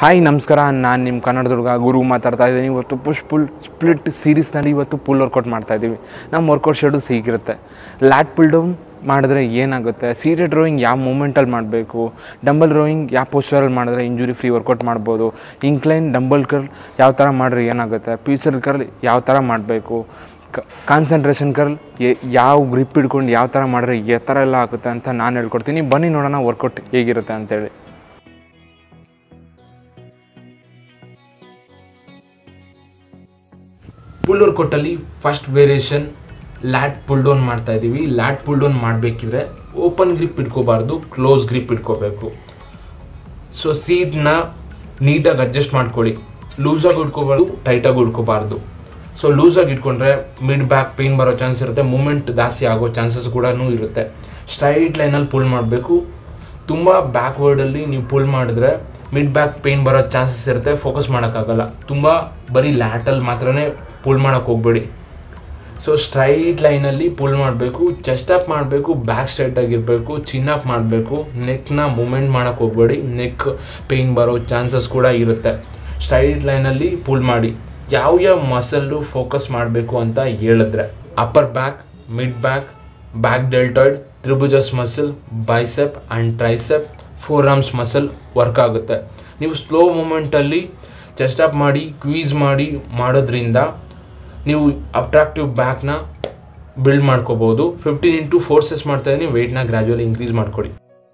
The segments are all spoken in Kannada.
ಹಾಯ್ ನಮಸ್ಕಾರ ನಾನು ನಿಮ್ಮ ಕನ್ನಡದ ಹುಡುಗ ಗುರು ಮಾತಾಡ್ತಾ ಇದ್ದೀನಿ ಇವತ್ತು ಪುಷ್ ಪುಲ್ ಸ್ಪ್ಲಿಟ್ ಸೀರೀಸ್ನಲ್ಲಿ ಇವತ್ತು ಪುಲ್ ವರ್ಕೌಟ್ ಮಾಡ್ತಾ ಇದ್ದೀವಿ ನಮ್ಮ ವರ್ಕೌಟ್ ಶೆಡ್ಯೂಲ್ ಹೀಗಿರುತ್ತೆ ಲ್ಯಾಟ್ ಪುಲ್ ಡೌನ್ ಮಾಡಿದ್ರೆ ಏನಾಗುತ್ತೆ ಸೀರಿಯಡ್ ರೋಯಿಂಗ್ ಯಾವ ಮೂಮೆಂಟಲ್ಲಿ ಮಾಡಬೇಕು ಡಂಬಲ್ ರೋಯಿಂಗ್ ಯಾವ ಪೋಸ್ಚರಲ್ಲಿ ಮಾಡಿದ್ರೆ ಇಂಜುರಿ ಫ್ರೀ ವರ್ಕೌಟ್ ಮಾಡ್ಬೋದು ಇಂಕ್ಲೈನ್ ಡಂಬಲ್ ಕರ್ಲ್ ಯಾವ ಥರ ಮಾಡಿದ್ರೆ ಏನಾಗುತ್ತೆ ಫ್ಯೂಚರ್ ಕರ್ಲ್ ಯಾವ ಥರ ಮಾಡಬೇಕು ಕಾನ್ಸಂಟ್ರೇಷನ್ ಕರ್ಲ್ ಯಾವ ಗ್ರಿಪ್ ಹಿಡ್ಕೊಂಡು ಯಾವ ಥರ ಮಾಡಿದ್ರೆ ಯಾವ ಥರ ಎಲ್ಲ ಆಗುತ್ತೆ ಅಂತ ನಾನು ಹೇಳ್ಕೊಡ್ತೀನಿ ಬನ್ನಿ ನೋಡೋಣ ವರ್ಕೌಟ್ ಹೇಗಿರುತ್ತೆ ಅಂತೇಳಿ ಪುಲ್ ವರ್ಕೌಟಲ್ಲಿ first variation lat pull down ಮಾಡ್ತಾ ಇದ್ದೀವಿ ಲ್ಯಾಟ್ ಪುಲ್ ಡೌನ್ ಮಾಡಬೇಕಿದ್ರೆ ಓಪನ್ ಗ್ರಿಪ್ ಇಟ್ಕೋಬಾರ್ದು ಕ್ಲೋಸ್ ಗ್ರಿಪ್ ಇಟ್ಕೋಬೇಕು ಸೊ ಸೀಟ್ನ ನೀಟಾಗಿ ಅಡ್ಜಸ್ಟ್ ಮಾಡ್ಕೊಳ್ಳಿ ಲೂಸಾಗಿ ಇಟ್ಕೋಬಾರ್ದು ಟೈಟಾಗಿ ಇಟ್ಕೋಬಾರ್ದು ಸೊ ಲೂಸಾಗಿ ಇಟ್ಕೊಂಡ್ರೆ ಮಿಡ್ ಬ್ಯಾಕ್ ಪೇನ್ ಬರೋ ಚಾನ್ಸ್ ಇರುತ್ತೆ ಮೂಮೆಂಟ್ ಜಾಸ್ತಿ ಆಗೋ ಚಾನ್ಸಸ್ ಕೂಡ ಇರುತ್ತೆ ಸ್ಟ್ರೈಟ್ ಲೈನಲ್ಲಿ ಪುಲ್ ಮಾಡಬೇಕು ತುಂಬ ಬ್ಯಾಕ್ವರ್ಡಲ್ಲಿ ನೀವು ಪುಲ್ ಮಾಡಿದ್ರೆ ಮಿಡ್ ಬ್ಯಾಕ್ ಪೇನ್ ಬರೋ ಚಾನ್ಸಸ್ ಇರುತ್ತೆ ಫೋಕಸ್ ಮಾಡೋಕ್ಕಾಗಲ್ಲ ತುಂಬ ಬರೀ ಲ್ಯಾಟಲ್ಲಿ ಮಾತ್ರನೇ ಪುಲ್ ಮಾಡೋಕ್ಕೆ ಹೋಗ್ಬೇಡಿ ಸೊ ಸ್ಟ್ರೈಟ್ ಲೈನಲ್ಲಿ ಪುಲ್ ಮಾಡಬೇಕು ಚೆಸ್ಟ್ ಅಪ್ ಮಾಡಬೇಕು ಬ್ಯಾಕ್ ಸ್ಟ್ರೈಟ್ ಆಗಿರಬೇಕು ಚಿನ್ ಅಪ್ ಮಾಡಬೇಕು ನೆಕ್ನ ಮೂಮೆಂಟ್ ಮಾಡೋಕ್ಕೆ ಹೋಗ್ಬೇಡಿ ನೆಕ್ ಪೇಯ್ನ್ ಬರೋ ಚಾನ್ಸಸ್ ಕೂಡ ಇರುತ್ತೆ ಸ್ಟ್ರೈಟ್ ಲೈನಲ್ಲಿ ಪುಲ್ ಮಾಡಿ ಯಾವ ಯಾವ ಮಸಲ್ಲು ಫೋಕಸ್ ಮಾಡಬೇಕು ಅಂತ ಹೇಳಿದ್ರೆ upper back mid back back deltoid ತ್ರಿಭುಜಸ್ muscle bicep and tricep forearms muscle work ಆಗುತ್ತೆ ನೀವು ಸ್ಲೋ ಮೂಮೆಂಟಲ್ಲಿ ಚೆಸ್ಟ್ ಅಪ್ ಮಾಡಿ ಕ್ವೀಸ್ ಮಾಡಿ ಮಾಡೋದ್ರಿಂದ ನೀವು ಅಟ್ರಾಕ್ಟಿವ್ ಬ್ಯಾಕ್ನ ಬಿಲ್ಡ್ ಮಾಡ್ಕೋಬೋದು ಫಿಫ್ಟೀನ್ ಇಂಟು ಫೋರ್ಸಸ್ ಮಾಡ್ತಾ ಇದ್ದೀನಿ ವೆಯ್ಟ್ನ ಗ್ರ್ಯಾಜುವಲಿ ಇನ್ಕ್ರೀಸ್ ಮಾಡ್ಕೊಳ್ಳಿ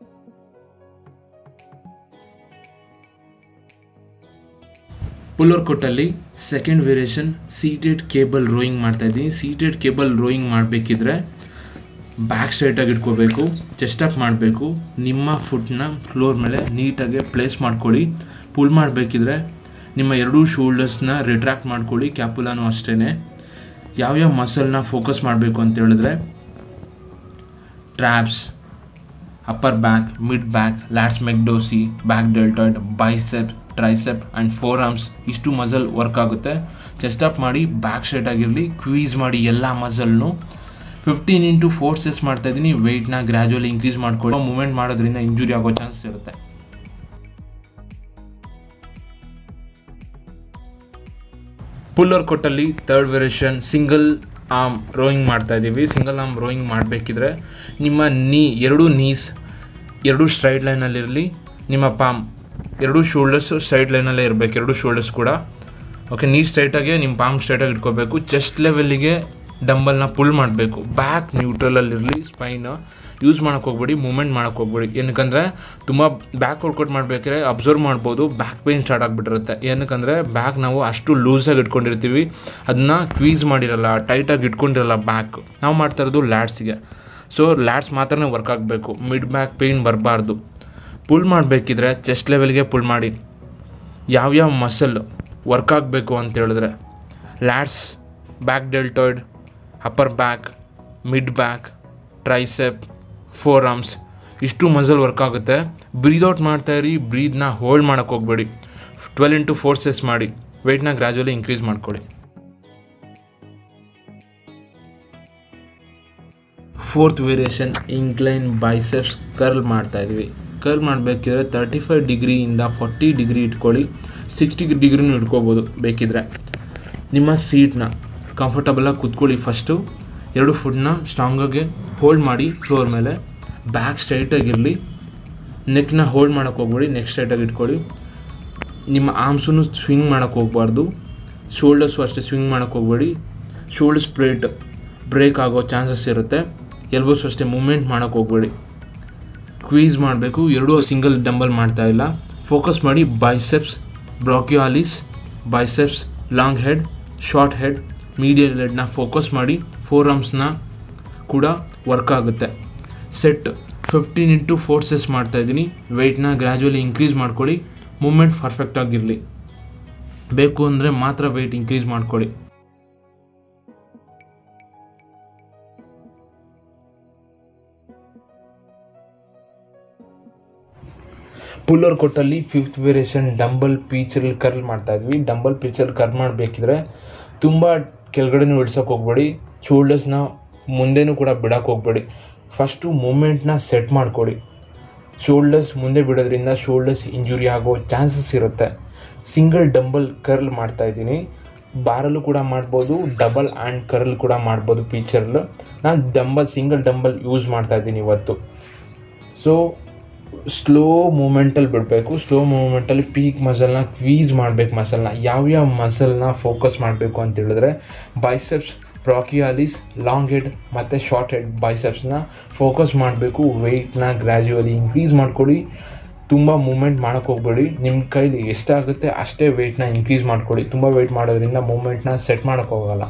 ಪುಲ್ ವರ್ಕೌಟಲ್ಲಿ second variation seated cable rowing ಮಾಡ್ತಾ ಇದ್ದೀನಿ ಸೀಟೆಡ್ ಕೇಬಲ್ ರೋಯಿಂಗ್ ಮಾಡಬೇಕಿದ್ರೆ ಬ್ಯಾಕ್ ಸ್ಟ್ರೈಟಾಗಿ ಇಟ್ಕೋಬೇಕು ಚೆಸ್ಟ್ ಅಪ್ ಮಾಡಬೇಕು ನಿಮ್ಮ ಫುಟ್ನ ಫ್ಲೋರ್ ಮೇಲೆ ನೀಟಾಗಿ ಪ್ಲೇಸ್ ಮಾಡ್ಕೊಳ್ಳಿ ಪುಲ್ ಮಾಡಬೇಕಿದ್ರೆ ನಿಮ್ಮ ಎರಡೂ ಶೋಲ್ಡರ್ಸ್ನ ರಿಟ್ರಾಕ್ಟ್ ಮಾಡ್ಕೊಳ್ಳಿ ಕ್ಯಾಪುಲಾನು ಅಷ್ಟೇ ಯಾವ್ಯಾವ ಮಸಲ್ನ ಫೋಕಸ್ ಮಾಡಬೇಕು ಅಂತ ಹೇಳಿದ್ರೆ traps upper back mid back lats ಮೆಕ್ಡೋಸಿ back deltoid bicep tricep and forearms ಇಷ್ಟು ಮಸಲ್ ವರ್ಕ್ ಆಗುತ್ತೆ ಚೆಸ್ಟ್ ಅಪ್ ಮಾಡಿ ಬ್ಯಾಕ್ ಸ್ಟ್ರೈಟ್ ಆಗಿರಲಿ ಕ್ವೀಸ್ ಮಾಡಿ ಎಲ್ಲ ಮಸಲ್ನು ಫಿಫ್ಟೀನ್ ಇಂಟು ಫೋರ್ಸಸ್ ಮಾಡ್ತಾ ಇದ್ದೀನಿ ವೆಯ್ಟ್ನ ಗ್ರ್ಯಾಜುವಲಿ ಇನ್ಕ್ರೀಸ್ ಮಾಡ್ಕೊಳ್ಳೋ ಮೂಮೆಂಟ್ ಮಾಡೋದ್ರಿಂದ ಇಂಜುರಿ ಆಗೋ ಚಾನ್ಸಸ್ ಇರುತ್ತೆ ಪುಲ್ ವರ್ಕೌಟಲ್ಲಿ third variation single arm rowing ಮಾಡ್ತಾ ಇದ್ದೀವಿ ಸಿಂಗಲ್ ಆರ್ಮ್ ರೋಯಿಂಗ್ ಮಾಡಬೇಕಿದ್ರೆ ನಿಮ್ಮ ನೀ ಎರಡೂ ನೀಸ್ ಎರಡೂ ಸ್ಟ್ರೈಟ್ ಲೈನಲ್ಲಿರಲಿ ನಿಮ್ಮ ಪಾಮ್ ಎರಡೂ ಶೋಲ್ಡರ್ಸು ಸ್ಟ್ರೈಟ್ ಲೈನಲ್ಲೇ ಇರಬೇಕು ಎರಡೂ ಶೋಲ್ಡರ್ಸ್ ಕೂಡ ಓಕೆ ನೀ ಸ್ಟ್ರೈಟಾಗೆ ನಿಮ್ಮ ಪಾಮ್ ಸ್ಟ್ರೈಟಾಗಿ ಇಟ್ಕೋಬೇಕು ಚೆಸ್ಟ್ ಲೆವೆಲ್ಲಿಗೆ ಡಂಬಲ್ನ ಪುಲ್ ಮಾಡಬೇಕು ಬ್ಯಾಕ್ ನ್ಯೂಟ್ರಲಲ್ಲಿರಲಿ ಸ್ಪೈನ್ ಯೂಸ್ ಮಾಡೋಕ್ಕೆ ಹೋಗ್ಬೇಡಿ ಮೂಮೆಂಟ್ ಮಾಡೋಕ್ಕೆ ಹೋಗ್ಬೇಡಿ ಏನಕ್ಕಂದರೆ ತುಂಬ ಬ್ಯಾಕ್ ವರ್ಕೌಟ್ ಮಾಡಬೇಕಾದ್ರೆ ಅಬ್ಸರ್ವ್ ಮಾಡ್ಬೋದು ಬ್ಯಾಕ್ ಪೇನ್ ಸ್ಟಾರ್ಟ್ ಆಗಿಬಿಟ್ಟಿರುತ್ತೆ ಏನಕ್ಕಂದರೆ ಬ್ಯಾಕ್ ನಾವು ಅಷ್ಟು ಲೂಸಾಗಿ ಇಟ್ಕೊಂಡಿರ್ತೀವಿ ಅದನ್ನ ಕ್ವೀಸ್ ಮಾಡಿರಲ್ಲ ಟೈಟಾಗಿ ಇಟ್ಕೊಂಡಿರಲ್ಲ ಬ್ಯಾಕ್ ನಾವು ಮಾಡ್ತಾ ಇರೋದು ಲ್ಯಾಡ್ಸಿಗೆ ಸೊ ಲ್ಯಾಡ್ಸ್ ಮಾತ್ರನೇ ವರ್ಕ್ ಆಗಬೇಕು ಮಿಡ್ ಬ್ಯಾಕ್ ಪೇಯ್ನ್ ಬರಬಾರ್ದು ಪುಲ್ ಮಾಡಬೇಕಿದ್ರೆ ಚೆಸ್ಟ್ ಲೆವೆಲ್ಗೆ ಪುಲ್ ಮಾಡಿ ಯಾವ್ಯಾವ ಮಸಲ್ ವರ್ಕ್ ಆಗಬೇಕು ಅಂತ ಹೇಳಿದ್ರೆ lats back deltoid upper back mid back tricep forearms ಇಷ್ಟು ಮಸಲ್ ವರ್ಕ್ ಆಗುತ್ತೆ ಬ್ರೀದ್ ಔಟ್ ಮಾಡ್ತಾ ಇರಿ ಬ್ರೀದ್ನ ಹೋಲ್ಡ್ ಮಾಡೋಕ್ಕೆ ಹೋಗ್ಬೇಡಿ ಟ್ವೆಲ್ ಇಂಟು ಫೋರ್ಸಸ್ ಮಾಡಿ ವೆಯ್ಟ್ನ ಗ್ರ್ಯಾಜುವಲಿ ಇನ್ಕ್ರೀಸ್ ಮಾಡ್ಕೊಳ್ಳಿ fourth variation incline biceps curl ಮಾಡ್ತಾ ಇದ್ವಿ ಕರ್ಲ್ ಮಾಡಬೇಕಿದ್ರೆ ತರ್ಟಿ ಫೈವ್ ಡಿಗ್ರಿಯಿಂದ ಫಾರ್ಟಿ ಡಿಗ್ರಿ ಇಟ್ಕೊಳ್ಳಿ ಸಿಕ್ಸ್ಟಿ ಡಿಗ್ರಿನೂ ಇಟ್ಕೋಬೋದು ಬೇಕಿದ್ರೆ ನಿಮ್ಮ ಸೀಟ್ನ ಕಂಫರ್ಟಬಲಾಗಿ ಕೂತ್ಕೊಳ್ಳಿ ಫಸ್ಟು ಎರಡು ಫುಡ್ನ ಸ್ಟ್ರಾಂಗಾಗಿ ಹೋಲ್ಡ್ ಮಾಡಿ ಫ್ಲೋರ್ ಮೇಲೆ ಬ್ಯಾಕ್ ಸ್ಟ್ರೈಟಾಗಿರಲಿ ನೆಕ್ನ ಹೋಲ್ಡ್ ಮಾಡೋಕ್ಕೆ ಹೋಗ್ಬೇಡಿ ನೆಕ್ ಸ್ಟ್ರೈಟಾಗಿ ಇಟ್ಕೊಳ್ಳಿ ನಿಮ್ಮ ಆರ್ಮ್ಸೂ ಸ್ವಿಂಗ್ ಮಾಡೋಕ್ಕೆ ಹೋಗ್ಬಾರ್ದು ಶೋಲ್ಡರ್ಸು ಅಷ್ಟೇ ಸ್ವಿಂಗ್ ಮಾಡೋಕ್ಕೆ ಹೋಗ್ಬೇಡಿ ಶೋಲ್ಡರ್ ಸ್ಪ್ರೇಟ್ ಬ್ರೇಕ್ ಆಗೋ ಚಾನ್ಸಸ್ ಇರುತ್ತೆ ಎಲ್ಬೋಸ್ ಅಷ್ಟೇ ಮೂಮೆಂಟ್ ಮಾಡೋಕ್ಕೆ ಹೋಗ್ಬೇಡಿ ಕ್ವೀಸ್ ಮಾಡಬೇಕು ಎರಡೂ ಸಿಂಗಲ್ ಡಂಬಲ್ ಮಾಡ್ತಾ ಇಲ್ಲ ಫೋಕಸ್ ಮಾಡಿ biceps brachialis biceps long head short head medial ಹೆಡ್ನ ಫೋಕಸ್ ಮಾಡಿ ಫೋರ್ ಆರ್ಮ್ಸ್ನ ಕೂಡ ವರ್ಕ್ ಆಗುತ್ತೆ ಸೆಟ್ ಫಿಫ್ಟೀನ್ ಇಂಟು ಫೋರ್ಸಸ್ ಮಾಡ್ತಾ ಇದ್ದೀನಿ ವೆಯ್ಟ್ನ ಗ್ರ್ಯಾಜುವಲಿ ಇನ್ಕ್ರೀಸ್ ಮಾಡ್ಕೊಳ್ಳಿ ಮೂಮೆಂಟ್ ಪರ್ಫೆಕ್ಟ್ ಆಗಿರಲಿ ಬೇಕು ಅಂದರೆ ಮಾತ್ರ ವೆಯ್ಟ್ ಇನ್ಕ್ರೀಸ್ ಮಾಡ್ಕೊಳ್ಳಿ ಪುಲ್ಲರ್ ಕೊಟ್ಟಲ್ಲಿ ಫಿಫ್ತ್ ವೇರಿಯೇಷನ್ ಡಂಬಲ್ ಪೀಚಲ್ಲಿ ಕರ್ಲ್ ಮಾಡ್ತಾ ಇದ್ವಿ ಡಂಬಲ್ ಪೀಚಲ್ಲಿ ಕರ್ಲ್ ಮಾಡಬೇಕಿದ್ರೆ ತುಂಬ ಕೆಳಗಡೆನೂ ಇಳ್ಸೋಕೆ ಹೋಗ್ಬೇಡಿ ಶೋಲ್ಡರ್ಸ್ನ ಮುಂದೆನೂ ಕೂಡ ಬಿಡೋಕೆ ಹೋಗ್ಬೇಡಿ ಫಸ್ಟು ಮೂಮೆಂಟ್ನ ಸೆಟ್ ಮಾಡ್ಕೊಳ್ಳಿ ಶೋಲ್ಡರ್ಸ್ ಮುಂದೆ ಬಿಡೋದ್ರಿಂದ ಶೋಲ್ಡರ್ಸ್ ಇಂಜುರಿ ಆಗೋ ಚಾನ್ಸಸ್ ಇರುತ್ತೆ ಸಿಂಗಲ್ ಡಂಬಲ್ ಕರ್ಲ್ ಮಾಡ್ತಾ ಇದ್ದೀನಿ ಬಾರಲ್ಲೂ ಕೂಡ ಮಾಡ್ಬೋದು ಡಬಲ್ ಆ್ಯಂಡ್ ಕರ್ಲ್ ಕೂಡ ಮಾಡ್ಬೋದು ಫೀಚರ್ಲು ನಾನು ಡಂಬಲ್ ಸಿಂಗಲ್ ಡಂಬಲ್ ಯೂಸ್ ಮಾಡ್ತಾ ಇದ್ದೀನಿ ಇವತ್ತು ಸೊ ಸ್ಲೋ ಮೂಮೆಂಟಲ್ಲಿ ಬಿಡಬೇಕು ಸ್ಲೋ ಮೂಮೆಂಟಲ್ಲಿ ಪೀಕ್ ಮಸಲ್ನ ಕ್ವೀಸ್ ಮಾಡಬೇಕು ಮಸಲ್ನ ಯಾವ್ಯಾವ ಮಸಲ್ನ ಫೋಕಸ್ ಮಾಡಬೇಕು ಅಂತ ಹೇಳಿದ್ರೆ ಬೈಸೆಪ್ಸ್ ಪ್ರಾಕಿಯಾಲಿಸ್ ಲಾಂಗ್ ಹೆಡ್ ಮತ್ತು ಶಾರ್ಟ್ ಹೆಡ್ ಬೈಸೆಪ್ಸ್ನ ಫೋಕಸ್ ಮಾಡಬೇಕು ವೆಯ್ಟ್ನ ಗ್ರ್ಯಾಜುವಲಿ ಇನ್ಕ್ರೀಸ್ ಮಾಡ್ಕೊಳ್ಳಿ ತುಂಬ ಮೂಮೆಂಟ್ ಮಾಡೋಕ್ಕೆ ಹೋಗ್ಬೇಡಿ ನಿಮ್ಮ ಕೈಲಿ ಎಷ್ಟಾಗುತ್ತೆ ಅಷ್ಟೇ ವೆಯ್ಟ್ನ ಇನ್ಕ್ರೀಸ್ ಮಾಡ್ಕೊಳ್ಳಿ ತುಂಬ ವೆಯ್ಟ್ ಮಾಡೋದ್ರಿಂದ ಮೂಮೆಂಟ್ನ ಸೆಟ್ ಮಾಡೋಕ್ಕೆ ಹೋಗಲ್ಲ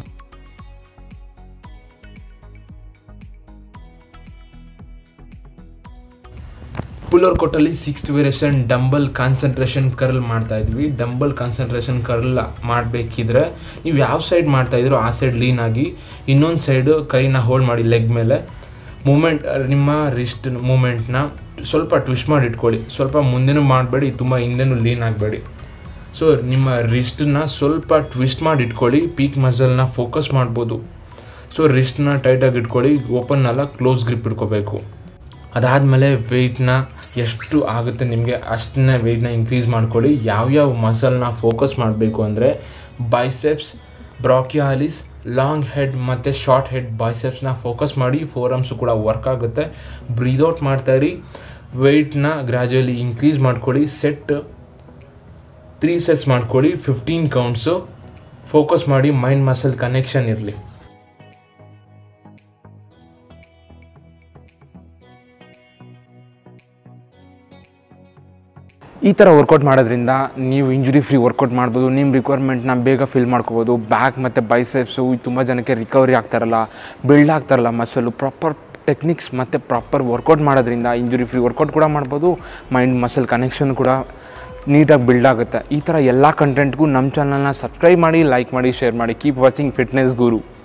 ಪುಲ್ಲರ್ ಕೊಟ್ಟಲ್ಲಿ sixth variation dumbbell concentration curl ಮಾಡ್ತಾ ಇದ್ವಿ ಡಂಬಲ್ ಕಾನ್ಸಂಟ್ರೇಷನ್ ಕರ್ಲ್ ಮಾಡಬೇಕಿದ್ರೆ ನೀವು ಯಾವ ಸೈಡ್ ಮಾಡ್ತಾ ಇದ್ರೋ ಆ ಸೈಡ್ ಲೀನ್ ಆಗಿ ಇನ್ನೊಂದು ಸೈಡು ಕೈನ ಹೋಲ್ಡ್ ಮಾಡಿ ಲೆಗ್ ಮೇಲೆ ಮೂಮೆಂಟ್ ನಿಮ್ಮ ರಿಸ್ಟ್ ಮೂಮೆಂಟ್ನ ಸ್ವಲ್ಪ ಟ್ವಿಸ್ಟ್ ಮಾಡಿ ಇಟ್ಕೊಳ್ಳಿ ಸ್ವಲ್ಪ ಮುಂದೆನೂ ಮಾಡಬೇಡಿ ತುಂಬ ಹಿಂದೆನೂ ಲೀನ್ ಆಗಬೇಡಿ ಸೊ ನಿಮ್ಮ ರಿಸ್ಟನ್ನ ಸ್ವಲ್ಪ ಟ್ವಿಸ್ಟ್ ಮಾಡಿ ಇಟ್ಕೊಳ್ಳಿ ಪೀಕ್ ಮಸಲ್ನ ಫೋಕಸ್ ಮಾಡ್ಬೋದು ಸೊ ರಿಸ್ಟ್ನ ಟೈಟಾಗಿ ಇಟ್ಕೊಳ್ಳಿ ಓಪನ್ ಅಲ್ಲ ಕ್ಲೋಸ್ ಗ್ರಿಪ್ ಇಟ್ಕೋಬೇಕು ಅದಾದಮೇಲೆ ವೆಯ್ಟ್ನ ಎಷ್ಟು ಆಗುತ್ತೆ ನಿಮಗೆ ಅಷ್ಟನ್ನೇ ವೆಯ್ಟ್ನ ಇನ್ಕ್ರೀಸ್ ಮಾಡ್ಕೊಳ್ಳಿ ಯಾವ್ಯಾವ ಮಸಲ್ನ ಫೋಕಸ್ ಮಾಡಬೇಕು ಅಂದರೆ ಬೈಸೆಪ್ಸ್ ಬ್ರಾಕಿಯಾಲಿಸ್ ಲಾಂಗ್ ಹೆಡ್ ಮತ್ತು ಶಾರ್ಟ್ ಹೆಡ್ ಬೈಸೆಪ್ಸ್ನ ಫೋಕಸ್ ಮಾಡಿ ಫೋರಮ್ಸು ಕೂಡ ವರ್ಕ್ ಆಗುತ್ತೆ ಬ್ರೀದೌಟ್ ಮಾಡ್ತಾಯಿರಿ ವೆಯ್ಟ್ನ ಗ್ರ್ಯಾಜುಯಲಿ ಇನ್ಕ್ರೀಸ್ ಮಾಡ್ಕೊಳ್ಳಿ ಸೆಟ್ ತ್ರೀ ಸೆಟ್ಸ್ ಮಾಡ್ಕೊಳ್ಳಿ ಫಿಫ್ಟೀನ್ ಕೌಂಟ್ಸು ಫೋಕಸ್ ಮಾಡಿ ಮೈಂಡ್ ಮಸಲ್ ಕನೆಕ್ಷನ್ ಇರಲಿ ಈ ಥರ ವರ್ಕೌಟ್ ಮಾಡೋದ್ರಿಂದ ನೀವು ಇಂಜುರಿ ಫ್ರೀ ವರ್ಕೌಟ್ ಮಾಡ್ಬೋದು ನಿಮ್ಮ ರಿಕ್ವೈರ್ಮೆಂಟ್ನ ಬೇಗ ಫಿಲ್ ಮಾಡ್ಕೋಬೋದು ಬ್ಯಾಕ್ ಮತ್ತು ಬೈಸೆಪ್ಸು ತುಂಬ ಜನಕ್ಕೆ ರಿಕವರಿ ಆಗ್ತಾರಲ್ಲ ಬಿಲ್ಡ್ ಆಗ್ತಾರಲ್ಲ ಮಸಲು ಪ್ರಾಪರ್ ಟೆಕ್ನಿಕ್ಸ್ ಮತ್ತು ಪ್ರಾಪರ್ ವರ್ಕೌಟ್ ಮಾಡೋದ್ರಿಂದ ಇಂಜುರಿ ಫ್ರೀ ವರ್ಕೌಟ್ ಕೂಡ ಮಾಡ್ಬೋದು ಮೈಂಡ್ ಮಸಲ್ ಕನೆಕ್ಷನ್ ಕೂಡ ನೀಟಾಗಿ ಬಿಲ್ಡ್ ಆಗುತ್ತೆ ಈ ಥರ ಎಲ್ಲ ಕಂಟೆಂಟ್ಗೂ ನಮ್ಮ ಚಾನಲ್ನ ಸಬ್ಸ್ಕ್ರೈಬ್ ಮಾಡಿ ಲೈಕ್ ಮಾಡಿ ಶೇರ್ ಮಾಡಿ ಕೀಪ್ ವಾಚಿಂಗ್ ಫಿಟ್ನೆಸ್ ಗುರು